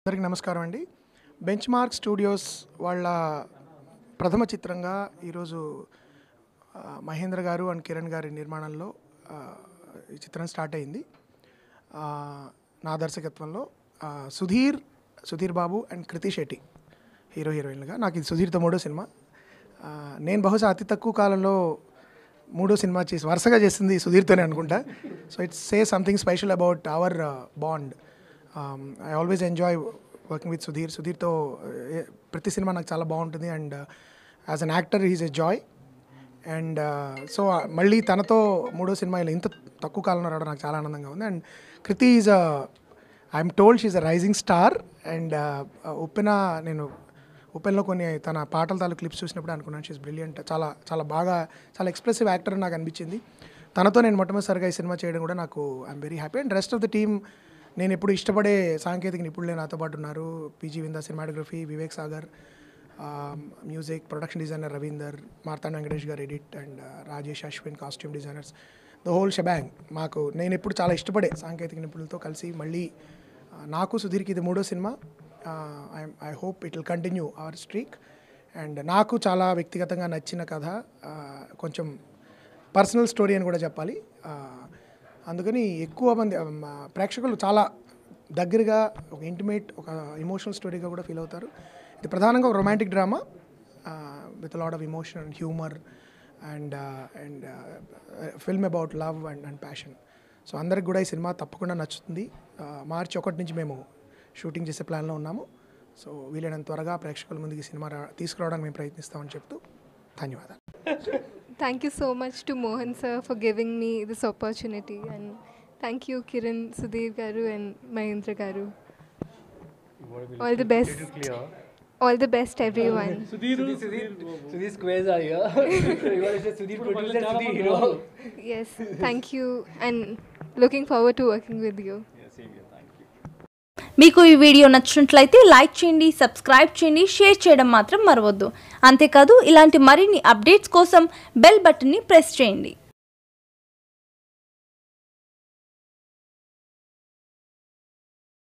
అందరికీ నమస్కారం అండి బెంచ్ మార్క్ స్టూడియోస్ వాళ్ళ ప్రథమ చిత్రంగా ఈరోజు ఆ, మహేంద్ర గారు అండ్ కిరణ్ గారి నిర్మాణంలో ఆ, ఈ చిత్రం స్టార్ట్ అయింది ఆ, నా దర్శకత్వంలో ఆ, సుధీర్ సుధీర్ బాబు అండ్ కృతి శెట్టి హీరో హీరోయిన్లుగా నాకు ఇది సుధీర్తో మూడో సినిమా ఆ, నేను బహుశా అతి తక్కువ కాలంలో మూడో సినిమా చేసి వరుసగా చేసింది సుధీర్తోనే అనుకుంటా so it's say something special about our bond I always enjoy working with Sudheer సుధీర్తో uh, ప్రతి సినిమా నాకు చాలా బాగుంటుంది and as an actor he's a joy and so మళ్ళీ తనతో మూడో సినిమా ఇలా ఇంత తక్కువ కాలంలో రావడం నాకు చాలా ఆనందంగా ఉంది and Krithi is I'm told she's a rising star and Uppena నేను ఉప్పెన్లో కొన్ని తన పాటల తాలూ క్లిప్స్ చూసినప్పుడు అనుకున్నాను షీఈ్ బ్రిలియంట్ చాలా చాలా బాగా చాలా ఎక్స్ప్రెసివ్ యాక్టర్ నాకు అనిపించింది తనతో నేను మొట్టమొదటిసారిగా ఈ సినిమా చేయడం కూడా నాకు I'm very happy and rest of the team నేను ఎప్పుడు ఇష్టపడే సాంకేతిక నిపుణులే నాతో పాటు ఉన్నారు PG Vinda cinematography Vivek Sagar music production designer Ravinder Marthand Venkatesh గారు edit and Rajesh Ashwin costume designers the whole shebang మాకు నేను ఎప్పుడు చాలా ఇష్టపడే సాంకేతిక నిపుణులతో కలిసి మళ్ళీ ఆ, నాకు సుధీర్కి ఇది మూడో సినిమా I I hope it will continue our streak and నాకు చాలా వ్యక్తిగతంగా నచ్చిన కథ ఆ, కొంచెం పర్సనల్ స్టోరీ అని కూడా చెప్పాలి ఆ, అందుకని ఎక్కువ మంది ఆ, మా ప్రేక్షకులు చాలా దగ్గరగా ఒక ఇంటిమేట్ ఒక ఎమోషనల్ స్టోరీగా కూడా ఫీల్ అవుతారు ఇది ప్రధానంగా ఒక romantic drama with lot of emotion and humour and and film about love and and passion so అందరికి కూడా ఈ సినిమా తప్పకుండా నచ్చుతుంది ఆ, మార్చి ఒకటి నుంచి మేము షూటింగ్ చేసే ప్లాన్లో ఉన్నాము సో వీలైనంత త్వరగా ప్రేక్షకుల ముందుకు ఈ సినిమా రా తీసుకురావడానికి మేము ప్రయత్నిస్తామని చెప్తూ ధన్యవాదాలు Thank you so much to Mohan sir for giving me this opportunity and thank you Kiran, Sudhir Garu and Mahindra Garu. All the best. All the best everyone. Sudhir squares are here. you want to say Sudhir producer, Sudhir hero. Yes, thank you and looking forward to working with you. మీకు ఈ video నచ్చినట్లయితే like చేయండి subscribe చేయండి share చేయడం మాత్రం మరవద్దు అంతేకాదు ఇలాంటి మరిన్ని అప్డేట్స్ కోసం బెల్ బటన్ని ప్రెస్ చేయండి